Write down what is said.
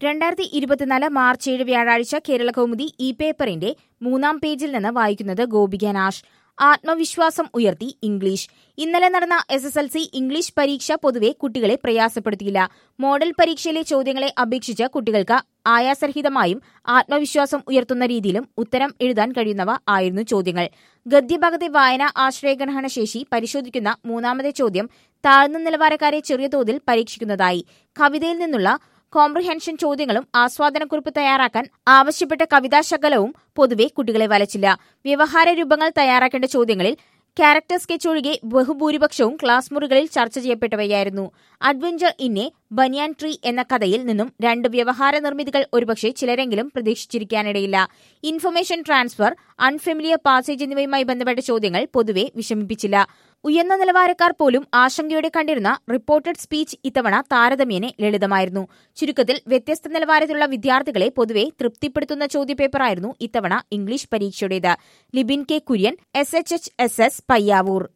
രണ്ടായിരത്തി ഇരുപത്തിനാല് മാർച്ച് ഏഴ് വ്യാഴാഴ്ച കേരള കൗമുദി ഇ പേപ്പറിന്റെ മൂന്നാം പേജിൽ നിന്ന് വായിക്കുന്നത് ഗോപിക നാഷ് ആത്മവിശ്വാസം ഉയർത്തി ഇംഗ്ലീഷ് ഇന്നലെ നടന്ന S S L C English പരീക്ഷ പൊതുവെ കുട്ടികളെ പ്രയാസപ്പെടുത്തിയില്ല മോഡൽ പരീക്ഷയിലെ ചോദ്യങ്ങളെ അപേക്ഷിച്ച് കുട്ടികൾക്ക് ആയാസരഹിതമായും ആത്മവിശ്വാസം ഉയർത്തുന്ന രീതിയിലും ഉത്തരം എഴുതാൻ കഴിയുന്നവ ആയിരുന്നു ചോദ്യങ്ങൾ ഗദ്യഭാഗത്തെ വായന ആശ്രയഗ്രഹണ ശേഷി പരിശോധിക്കുന്ന മൂന്നാമത്തെ ചോദ്യം താഴ്ന്ന നിലവാരക്കാരെ ചെറിയ തോതിൽ പരീക്ഷിക്കുന്നതായി കവിതയിൽ നിന്നുള്ള കോംപ്രിഹെൻഷൻ ചോദ്യങ്ങളും ആസ്വാദനക്കുറിപ്പ് തയ്യാറാക്കാൻ ആവശ്യപ്പെട്ട കവിതാശകലവും പൊതുവെ കുട്ടികളെ വലച്ചില്ല വ്യവഹാര രൂപങ്ങൾ തയ്യാറാക്കേണ്ട ചോദ്യങ്ങളിൽ ക്യാരക്ടർ സ്കെച്ച് ഒഴികെ ബഹുഭൂരിപക്ഷവും ക്ലാസ് മുറികളിൽ ചർച്ച ചെയ്യപ്പെട്ടവയായിരുന്നു അഡ്വഞ്ചർ ഇന്നെ ബനിയാൻ ട്രീ എന്ന കഥയിൽ നിന്നും രണ്ട് വ്യവഹാര നിർമ്മിതികൾ ഒരുപക്ഷെ ചിലരെങ്കിലും പ്രതീക്ഷിച്ചിരിക്കാനിടയില്ല ഇൻഫർമേഷൻ ട്രാൻസ്ഫർ അൺഫെമിലിയർ പാസേജ് എന്നിവയുമായി ബന്ധപ്പെട്ട ചോദ്യങ്ങൾ പൊതുവെ വിഷമിപ്പിച്ചില്ല ഉയർന്ന നിലവാരക്കാർ പോലും ആശങ്കയോടെ കണ്ടിരുന്ന റിപ്പോർട്ടഡ് സ്പീച്ച് ഇത്തവണ താരതമ്യേന ലളിതമായിരുന്നു ചുരുക്കത്തിൽ വ്യത്യസ്ത നിലവാരത്തിലുള്ള വിദ്യാർത്ഥികളെ പൊതുവെ തൃപ്തിപ്പെടുത്തുന്ന ചോദ്യപേപ്പറായിരുന്നു ഇത്തവണ ഇംഗ്ലീഷ് പരീക്ഷയുടേത് Libin K Kurian S H H S S Payyavoor